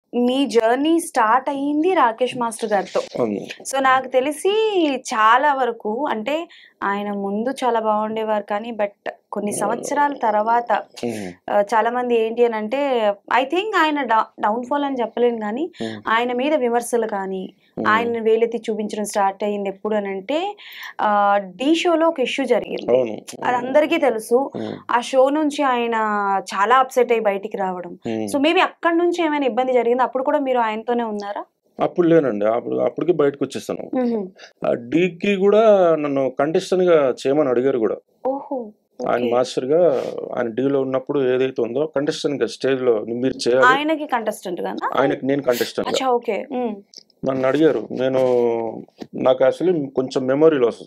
మీ journey start అయ్యింది Rakesh master గారితో అవును సో నాకు తెలిసి చాలా వరకు అంటే ఆయన ముందు చాలా బాగుండేవారు కానీ బట్ కొన్ని సంవత్సరాల తర్వాత ఉమ్, ఆ, చాలా మంది ఏంటి అని అంటే ఐ థింక్ ఆయన డౌన్ ఫాల్ అని చెప్పలేను కానీ ఉమ్, ఆయన మీద విమర్శలు కానీ ఉమ్, ఆయన వేలెత్తి చూపించడం స్టార్ట్ అయ్యింది ఎప్పుడు అని అంటే డి షోలో ఒక ఇష్యూ జరిగింది అవును అది అందరికీ తెలుసు ఉమ్, ఆ షో నుంచి ఆయన చాలా అప్సెట్ అయ్యి బయటికి రావడం ఉమ్. సో మేబీ అక్కడ నుంచి ఏమైనా ఇబ్బంది జరిగింది అప్పుడు కూడా మీరు ఆయనతోనే ఉన్నారా అప్పుడు లేనండి అప్పుడు అప్పటికి బయటకు వచ్చేసాను ఆ డీకి కూడా నన్ను contestant గా చేయమని అడిగారు కూడా ఓహో ఆయన okay. మాస్టర్ గా ఆయన డీలో ఉన్నప్పుడు ఏదైతే ఉందో contestant గా స్టేజ్ లో మీరు చేయాలి ఆయనకి కంటెస్టెంట్ గానా ఆయనకి నేను కంటెస్టెంట్ అచ్చా ఓకే నన్ను అడిగారు నేను నాకు అసలు కొంచెం మెమరీ లాస్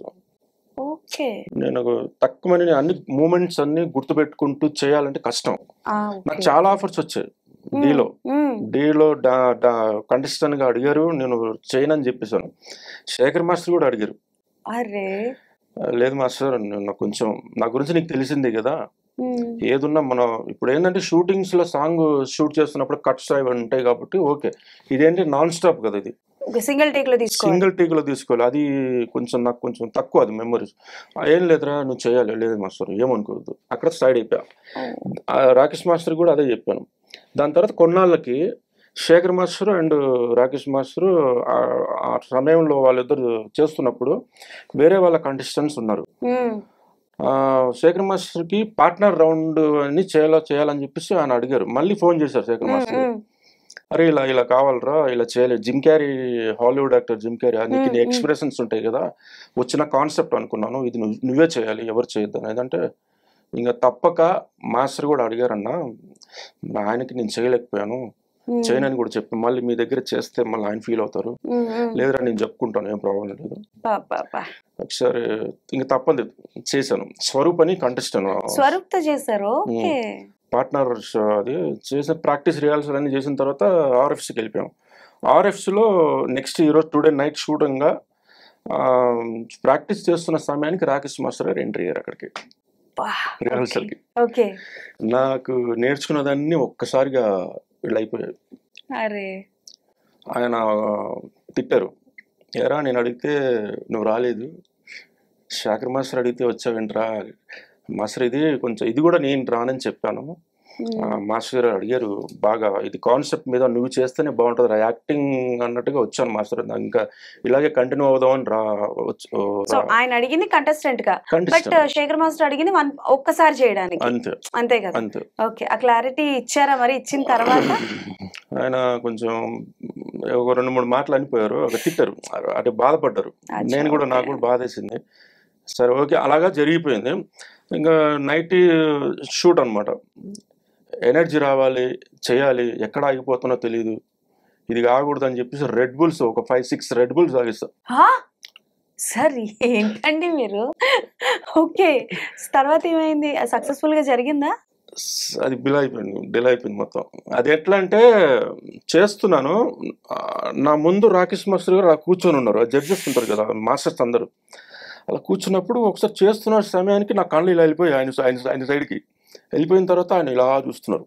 ఓకే నేను తక్కువ అన్ని మూమెంట్స్ అన్ని గుర్తుపెట్టుకుంటూ చేయాలంటే కష్టం నాకు చాలా ఆఫర్స్ వచ్చాయి డీలో డీలో కంటెస్టెంట్ గా అడిగారు నేను చేయనని చెప్పేశాను శేఖర్ మాస్టర్ కూడా అడిగారు అరే లేదు మాస్టర్ నేను నాకు కొంచెం నా గురించి నీకు తెలిసిందే కదా ఉమ్, ఏదున్నా మనం ఇప్పుడు ఏంటంటే షూటింగ్స్ లో సాంగ్ షూట్ చేస్తున్నప్పుడు కట్స్ అవి ఉంటాయి కాబట్టి ఓకే ఇదేంటి నాన్ స్టాప్ కదా ఇది ఒక సింగిల్ టేక్ లో తీసుకోవాలి సింగిల్ టేక్ లో తీసుకోవాలి అది కొంచెం నాకు కొంచెం తక్కువ అది మెమరీస్ ఏం లేదురా నువ్వు చేయాలి లేదు మాస్టర్ ఏమనుకోవద్దు అక్కడ సైడ్ అయిపోయా ఆ రాకేష్ మాస్టర్ కూడా అదే చెప్పాను దాని తర్వాత కొన్నాళ్ళకి Shekhar master and Rakesh master ఆ- ఆ సమయంలో వాళ్ళిద్దరు చేస్తున్నప్పుడు వేరే వాళ్ళ కంటెస్టెంట్స్ ఉన్నారు ఉమ్, ఆ, శేఖర్ మాస్టర్కి పార్ట్నర్ రౌండ్ అని చేయాలా చేయాలని చెప్పేసి ఆయన అడిగారు మళ్ళీ ఫోన్ చేశారు శేఖర్ ఉమ్, మాస్టర్ ఉమ్, అరే ఇలా ఇలా కావాలరా ఇలా చేయాలి Jim Carrey Hollywood actor Jim Carrey మ్మ్, నీకు మ్మ్. ఎక్స్ప్రెషన్స్ ఉంటాయి కదా వచ్చిన కాన్సెప్ట్ అనుకున్నాను ఇది నువ్వు నువ్వే చేయాలి ఎవరు చేయొద్దు అనేది అంటే ఇంకా తప్పక మాస్టర్ కూడా అడిగారన్న ఆయనకి నేను చేయలేకపోయాను ఉమ్, చేయనని కూడా చెప్పి మళ్ళీ మీ దగ్గర చేస్తే మళ్ళీ ఆయన ఫీల్ అవుతారు ఉమ్, ఉమ్. లేదురా నేను చెప్పుకుంటాను ఏం ప్రాబ్లం లేదు బా, బా, బా. ఒకసారి ఇంకా తప్పదు చేశాను స్వరూప్ అని కంటెస్టెంట్ స్వరూప్తో చేశారు ఓకే పార్ట్నర్ అది చేసిన ప్రాక్టీస్ రిహార్సల్ అన్ని చేసిన తర్వాత ఆర్ఎఫ్సికి వెళ్ళిపోయాం ఆర్ఎఫ్సిలో నెక్స్ట్ ఈరోజు టుడే నైట్ షూటింగ్గా ప్రాక్టీస్ చేస్తున్న సమయానికి రాకేష్ మాస్టర్ గారు ఎంట్రీ అయ్యారు అక్కడికి బా, రిహార్సల్కి ఓకే నాకు నేర్చుకున్నదాన్ని ఒక్కసారిగా వీళ్ళు అయిపోయాయి అరే ఆయన తిట్టారు ఎరా నేను అడిగితే నువ్వు రాలేదు శాఖర్ మాస్టర్ అడిగితే వచ్చావేంట్రా మాస్టర్ ఇది కొంచెం ఇది కూడా నేను రానని చెప్పాను ఉమ్, ఆ, మాస్టర్ గారు అడిగారు బాగా ఇది కాన్సెప్ట్ మీద నువ్వు చేస్తేనే బాగుంటుంది రా యాక్టింగ్ అన్నట్టుగా వచ్చాను మాస్టర్ నాకు ఇంకా ఇలాగే కంటిన్యూ అవుదామని రా సో ఆయన అడిగింది కంటెస్టెంట్ గా బట్ కంటెస్టెంట్ శేఖర్ మాస్టర్ అడిగింది వన్ ఒక్కసారి చేయడానికి అంతే అంతే కదా అంతే ఓకే ఆ క్లారిటీ ఇచ్చారా మరి ఇచ్చిన తర్వాత ఆయన కొంచెం ఒక రెండు మూడు మాటలు అనిపోయారు ఒక తిట్టారు అంటే బాధపడ్డారు అచ్చా, నేను కూడా నాకు ఓకే. కూడా బాధేసింది సరే ఓకే అలాగా జరిగిపోయింది ఇంకా నైట్ షూట్ అన్నమాట ఎనర్జీ రావాలి చేయాలి ఎక్కడ ఆగిపోతున్నో తెలియదు ఇది కాకూడదు అని చెప్పేసి రెడ్ బుల్స్ ఒక ఫైవ్ సిక్స్ రెడ్ బుల్స్ తాగిస్తా హా? సార్ ఏంటండి మీరు ఓకే తర్వాత ఏమైంది సక్సెస్ఫుల్ గా జరిగిందా స్- అది బిల్ అయిపోయింది డిల్ అయిపోయింది మొత్తం అది ఎట్లా అంటే చేస్తున్నాను ఆ, నా ముందు రాకేష్ మాస్టర్ గారు అలా కూర్చొని ఉన్నారు జడ్జెస్ ఉంటారు కదా మాస్టర్స్ అందరూ అలా కూర్చున్నప్పుడు ఒకసారి చేస్తున్న సమయానికి నా కళ్ళు ఇలా వెళ్ళిపోయి ఆయన ఆయన ఆయన సైడ్కి వెళ్ళిపోయిన తర్వాత ఆయన ఇలా చూస్తున్నారు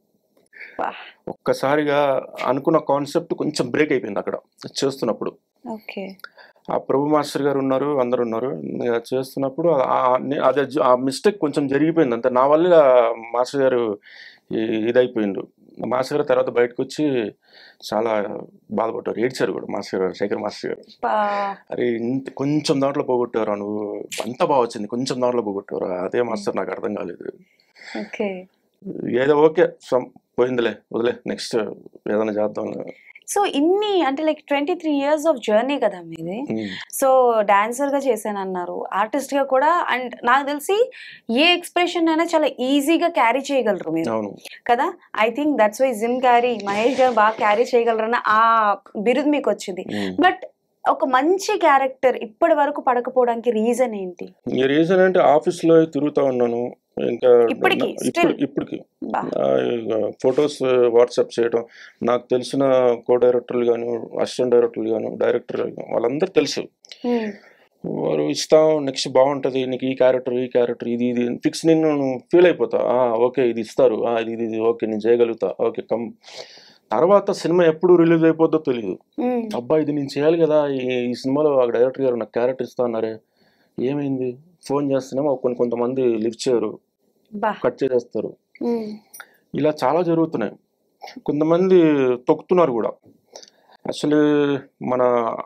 వా. ఒక్కసారిగా అనుకున్న కాన్సెప్ట్ కొంచెం బ్రేక్ అయిపోయింది అక్కడ చేస్తున్నప్పుడు ఓకే ఆ ప్రభు మాస్టర్ గారు ఉన్నారు అందరు ఉన్నారు ఇక చేస్తున్నప్పుడు ఆ- ఆ- నే- అది ఆ మిస్టేక్ కొంచెం జరిగిపోయింది అంతే నా వల్ల మాస్టర్ గారు ఈ- ఇదైపోయిండు మాస్టర్ గారు తర్వాత బయటకు వచ్చి చాలా బాధపడ్డారు ఏడ్చారు కూడా మాస్టర్ గారు శేఖర్ మాస్టర్ గారు అరే ఇంత కొంచెం దాంట్లో పోగొట్టారు నువ్వు అంత బాగా వచ్చింది కొంచెం దాంట్లో పోగొట్టారు అదే మాస్టర్ నాకు అర్థం కాలేదు ఓకే ఏదో ఓకే సమ్ పోయిందిలే వదిలే నెక్స్ట్ ఏదైనా చేద్దాం సో ఇన్ని అంటే like twenty three years of journey కదా మీది ఉమ్. సో డాన్సర్ గా చేశాను అన్నారు ఆర్టిస్ట్ గా కూడా అండ్ నాకు తెలిసి ఏ ఎక్స్ప్రెషన్ అయినా చాలా ఈజీగా క్యారీ చేయగలరు మీరు అవును కదా I think that's why Jim Carrey Mahesh garu బాగా క్యారీ చేయగలరన్న ఆ బిరుదు మీకు వచ్చింది ఉమ్. బట్ ఒక మంచి క్యారెక్టర్ ఇప్పటి వరకు పడకపోవడానికి రీజన్ ఏంటి ఈ రీజన్ అంటే ఆఫీస్ లో తిరుగుతా ఉన్నాను ఇంకా ఇప్పటికి? నా- Still? ఇప్పుడు ఇప్పటికి బా ఫొటోస్ వాట్సాప్ చేయడం నాకు తెలిసిన కో డైరెక్టర్లు గాను అసిస్టెంట్ డైరెక్టర్లు గాను డైరెక్టర్ వాళ్ళందరూ తెలుసు Hmm. వారు ఇస్తాం నెక్స్ట్ బాగుంటది నీకు ఈ క్యారెక్టర్ ఈ క్యారెక్టర్ ఇది ఇది ఫిక్స్ నేను ఫీల్ అయిపోతా ఆ, ఓకే ఇది ఇస్తారు ఆ, ఇది ఇది ఇది ఓకే నేను చేయగలుగుతా ఓకే కమ్ తర్వాత సినిమా ఎప్పుడు రిలీజ్ అయిపోద్దో తెలియదు ఉమ్, అబ్బా ఇది నేను చేయాలి కదా ఈ ఈ సినిమాలో ఆ డైరెక్టర్ గారు నాకు క్యారెక్టర్ ఇస్తా అన్నారే ఏమైంది ఫోన్ చేస్తున్నామో కొన్ని కొంతమంది లిఫ్ట్ చేయరు బా కట్ చేసేస్తారు ఉమ్, ఇలా చాలా జరుగుతున్నాయి కొంతమంది తొక్కుతున్నారు కూడా అసలు మన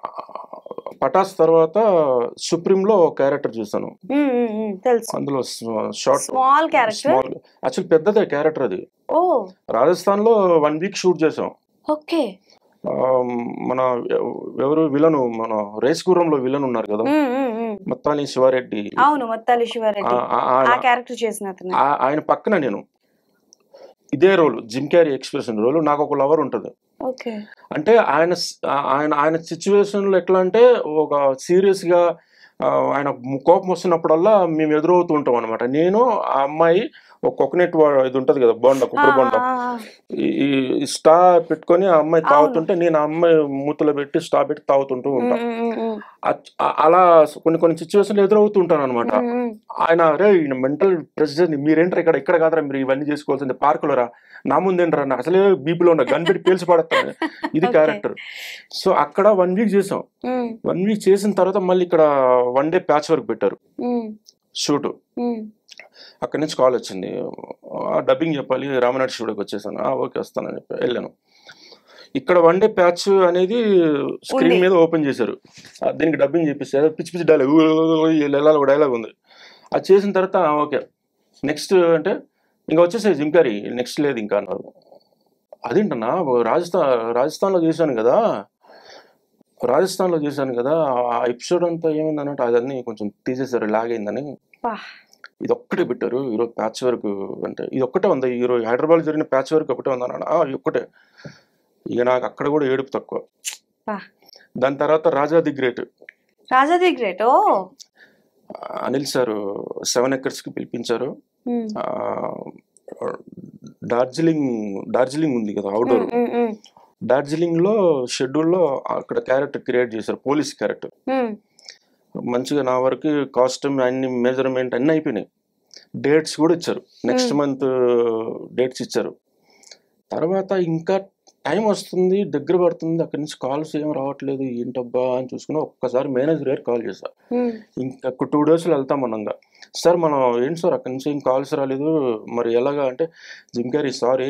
పటాస్ తర్వాత సుప్రీంలో క్యారెక్టర్ చూసాను ఉమ్, ఉమ్, ఉమ్, తెలుసు అందులో short small character small actual పెద్దదే క్యారెక్టర్ అది ఓ రాజస్థాన్లో వన్ వీక్ షూట్ చేసాం ఓకే ఆ, మన ఎవ- ఎవరు విలన్ మన రేస్ గుర్రంలో విలన్ ఉన్నారు కదా ఉమ్, ఉమ్, ఉమ్. మొత్తాని శివారెడ్డి అవును మొత్తాలి శివారెడ్డి ఆ- ఆ- ఆ ఆయన- క్యారెక్టర్ చేసిన అతను ఆ- ఆయన పక్కన నేను ఇదే role Jim Carrey expression role నాకు ఒక లవర్ ఉంటుంది ఓకే అంటే ఆయన స్- ఆ- ఆయన ఆయన సిచ్యువేషన్లో ఎట్లా అంటే ఒక సీరియస్గా ఆయన కోపం వస్తున్నప్పుడల్లా మేము ఎదురవుతూ ఉంటాం అనమాట నేను ఆ అమ్మాయి ఒక కోకోనట్ ఇది ఉంటది కదా బొండ కొబ్బరి బొండ ఆ, ఆ, ఆ. ఈ- ఈ స్టా పెట్టుకొని ఆ అమ్మాయి తాగుతుంటే నేను ఆ అమ్మాయి మూతలో పెట్టి స్టా పెట్టి తాగుతుంటూ ఉమ్, ఉంటా ఉమ్, ఉమ్, ఉమ్, అచ్- ఆ- అలా కొన్ని కొన్ని సిచ్యువేషన్లు ఎదురవుతూ ఉంటాను అనమాట ఉమ్, ఉమ్. ఆయన రే మెంటల్ ప్రెసిడెంట్ మీరేంటారు ఇక్కడ ఇక్కడ కాదురా మీరు ఇవన్నీ చేసుకోవాల్సింది పార్కులో రా నా ముందేంట్రా నాకు అసలే బీపీలో ఉన్న గన్ పెట్టి పేల్చి పడతాను ఇది Okay. క్యారెక్టర్ సో అక్కడ వన్ వీక్ చేసాం ఉమ్, వన్ వీక్ చేసిన తర్వాత మళ్ళీ ఇక్కడ వన్ డే ప్యాచ్ వర్క్ పెట్టారు ఉమ్, షూట్ ఉమ్. అక్కడి నుంచి కాల్ వచ్చింది ఆ, డబ్బింగ్ చెప్పాలి రామనాథ్ స్టూడియోకి వచ్చేసాను "ఆ, ఓకే వస్తానని చెప్పి వెళ్ళాను ఇక్కడ వన్ డే ప్యాచ్ అనేది స్క్రీన్ ఉంది. మీద ఓపెన్ చేశారు ఆ, దీనికి డబ్బింగ్ చెప్పేసి పిచ్చి పిచ్చి డైలాగ్ వెళ్ళాలి ఒక డైలాగ్ ఉంది అది చేసిన తర్వాత "ఆ, ఓకే నెక్స్ట్ అంటే ఇంకా వచ్చేసాయి జింకారి నెక్స్ట్ లేదు ఇంకా అన్నారు అదేంటన్నా రాజస్థాన్ రాజస్థాన్లో చేశాను కదా రాజస్థాన్లో చేశాను కదా ఆ ఎపిసోడ్ అంతా ఏమైంది అన్నట్టు అదన్నీ కొంచెం తీసేశారు లాగ్ అయిందని బా. ఇది ఒక్కటే పెట్టారు ఈరోజు ప్యాచ్ వర్క్ అంటే ఇది ఒక్కటే ఉంది ఈరోజు హైదరాబాద్ జరిగిన ప్యాచ్ వర్క్ ఒకటే ఉంది అన్నాడు "ఆ, ఇది ఒక్కటే ఇక నాకు అక్కడ కూడా ఏడుపు తక్కువ బా. దాని తర్వాత రాజా ది గ్రేట్ రాజాది గ్రేట్ ఓ అనిల్ సార్ సెవెన్ ఎకర్స్కి పిలిపించారు ఉమ్, ఆ, డార్జిలింగ్ డార్జిలింగ్ ఉంది కదా అవుట్డోర్ ఉమ్, ఉమ్, ఉమ్, డార్జిలింగ్లో షెడ్యూల్లో అక్కడ క్యారెక్టర్ క్రియేట్ చేశారు పోలీస్ క్యారెక్టర్ ఉమ్. మంచిగా నా వరకు కాస్ట్యూమ్ అన్ని మెజర్మెంట్ అన్ని అయిపోయినాయి డేట్స్ కూడా ఇచ్చారు నెక్స్ట్ Hmm. మంత్ డేట్స్ ఇచ్చారు తర్వాత ఇంకా టైం వస్తుంది దగ్గర పడుతుంది అక్కడి నుంచి కాల్స్ ఏం రావట్లేదు ఏంటబ్బా అని చూసుకుని ఒక్కసారి మేనేజర్ గారు కాల్ చేశా ఉమ్, ఇంకా టూ డేస్లో వెళ్తాం మనంగా సార్ మనం ఏంటి సార్ అక్కడి నుంచి ఏం కాల్స్ రాలేదు మరి ఎలాగా అంటే జిమ్ గారి సారీ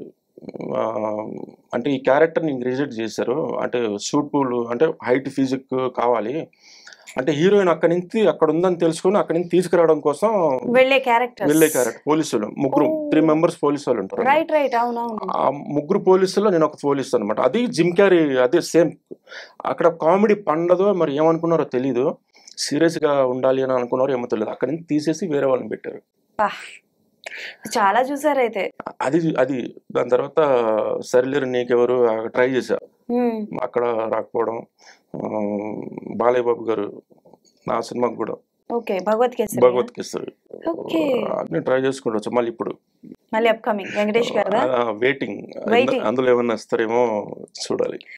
అంటే ఈ క్యారెక్టర్ నీకు రిజెక్ట్ చేశారు అంటే సూట్ఫుల్ అంటే హైట్ ఫిజిక్ కావాలి అంటే హీరోయిన్ అక్కడి నుంచి అక్కడ ఉందని తెలుసుకొని అక్కడి నుంచి తీసుకురావడం కోసం వెళ్ళే క్యారెక్టర్ వెళ్ళే క్యారెక్టర్ పోలీసులు ముగ్గురు Oh. త్రీ మెంబర్స్ పోలీసు వాళ్ళు ఉంటారు రైట్ రైట్ అవునవును ఆ ముగ్గురు పోలీసుల్లో నేను ఒక పోలీస్ అనమాట అది జిమ్ క్యారీ అదే సేమ్ అక్కడ కామెడీ పండదో మరి ఏమనుకున్నారో తెలీదు సీరియస్ గా ఉండాలి అని అనుకున్నారో ఏమో తెలియదు అక్కడి నుంచి తీసేసి వేరే వాళ్ళని పెట్టారు బా. చాలా చూసారు అయితే అది అది దాని తర్వాత సరిలేరు నీకెవరు ట్రై చేశా ఉమ్, అక్కడ రాకపోవడం ఆ, బాలయ్య బాబు గారు నా సినిమాకి కూడా ఓకే భగవత్ కేసరి భగవత్ కిస్తారు ఓకే అన్ని ట్రై చేసుకుంటూ మళ్ళీ ఇప్పుడు మళ్ళీ అప్కమింగ్ వెంకటేష్ గారు వెయిటింగ్ Waiting. అందులో ఏమన్నా ఇస్తారేమో చూడాలి